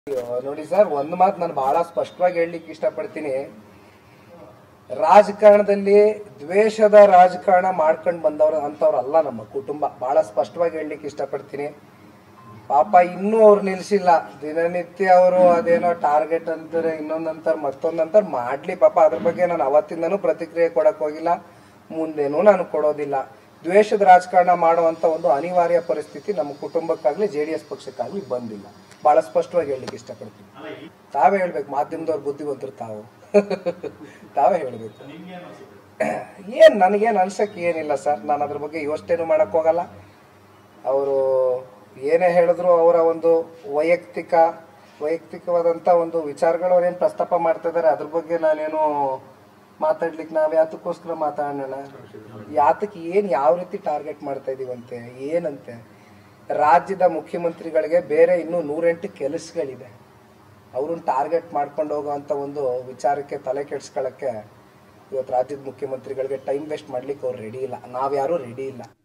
ಅಯ್ಯೋ, ನೋಡಿ ಸರ್ ಒಂದು ಮಾತು ನಾನು ಬಹಳ ಸ್ಪಷ್ಟವಾಗಿ ಹೇಳಲಿಕ್ಕೆ ಇಷ್ಟಪಡ್ತೀನಿ ರಾಜಕಾರಣದಲ್ಲಿ ದ್ವೇಷದ ರಾಜಕಾರಣ ಮಾಡ್ಕೊಂಡು ಬಂದವರು ಅಂತವ್ರಲ್ಲ ನಮ್ಮ ಕುಟುಂಬ ಬಹಳ ಸ್ಪಷ್ಟವಾಗಿ ಹೇಳಲಿಕ್ಕೆ ಇಷ್ಟಪಡ್ತೀನಿ ಪಾಪ ಇನ್ನೂ ಅವ್ರು ನಿಲ್ಸಿಲ್ಲ ದಿನನಿತ್ಯ ಅವರು ಅದೇನೋ ಟಾರ್ಗೆಟ್ ಅಂತಾರೆ ಇನ್ನೊಂದಂತಾರೆ ಮತ್ತೊಂದಂತಾರೆ ಮಾಡ್ಲಿ ಪಾಪ ಅದ್ರ ಬಗ್ಗೆ ನಾನು ಅವತ್ತಿಂದನೂ ಪ್ರತಿಕ್ರಿಯೆ ಕೊಡಕ್ ಹೋಗಿಲ್ಲ ಮುಂದೇನೂ ನಾನು ಕೊಡೋದಿಲ್ಲ ದ್ವೇಷದ ರಾಜಕಾರಣ ಮಾಡುವಂತ ಒಂದು ಅನಿವಾರ್ಯ ಪರಿಸ್ಥಿತಿ ನಮ್ಮ ಕುಟುಂಬಕ್ಕಾಗ್ಲಿ ಜೆ ಡಿ ಎಸ್ ಪಕ್ಷಕ್ಕಾಗ್ಲಿ ಬಂದಿಲ್ಲ ಬಹಳ ಸ್ಪಷ್ಟವಾಗಿ ಹೇಳಲಿಕ್ಕೆ ಇಷ್ಟಪಡ್ತೀನಿ ತಾವೇ ಹೇಳ್ಬೇಕು ಮಾಧ್ಯಮದವ್ರು ಬುದ್ಧಿವಂತರು ತಾವು ತಾವೇ ಹೇಳ್ಬೇಕು ಏನ್ ನನಗೇನು ಅನ್ಸಕ್ಕೆ ಏನಿಲ್ಲ ಸರ್ ನಾನು ಅದ್ರ ಬಗ್ಗೆ ಯೋಚನೆನೂ ಮಾಡಕ್ ಹೋಗಲ್ಲ ಅವರು ಏನೇ ಹೇಳಿದ್ರು ಅವರ ಒಂದು ವೈಯಕ್ತಿಕ ವೈಯಕ್ತಿಕವಾದಂಥ ಒಂದು ವಿಚಾರಗಳು ಅವ್ರೇನು ಪ್ರಸ್ತಾಪ ಮಾಡ್ತಾ ಇದ್ದಾರೆ ಅದ್ರ ಬಗ್ಗೆ ನಾನೇನು ಮಾತಾಡ್ಲಿಕ್ಕೆ ನಾವು ಯಾತಕ್ಕೋಸ್ಕರ ಮಾತಾಡೋಣ ಯಾತಕ್ಕೆ ಏನು ಯಾವ ರೀತಿ ಟಾರ್ಗೆಟ್ ಮಾಡ್ತಾ ಇದೀವಂತೆ ಏನಂತೆ ರಾಜ್ಯದ ಮುಖ್ಯಮಂತ್ರಿಗಳಿಗೆ ಬೇರೆ ಇನ್ನೂ ನೂರೆಂಟು ಕೆಲಸಗಳಿದೆ ಅವ್ರನ್ನ ಟಾರ್ಗೆಟ್ ಮಾಡ್ಕೊಂಡು ಹೋಗೋವಂಥ ಒಂದು ವಿಚಾರಕ್ಕೆ ತಲೆ ಕೆಡ್ಸ್ಕೊಳ್ಳೋಕ್ಕೆ ಇವತ್ತು ರಾಜ್ಯದ ಮುಖ್ಯಮಂತ್ರಿಗಳಿಗೆ ಟೈಮ್ ವೇಸ್ಟ್ ಮಾಡ್ಲಿಕ್ಕೆ ಅವ್ರು ರೆಡಿ ಇಲ್ಲ ನಾವ್ಯಾರೂ ರೆಡಿ ಇಲ್ಲ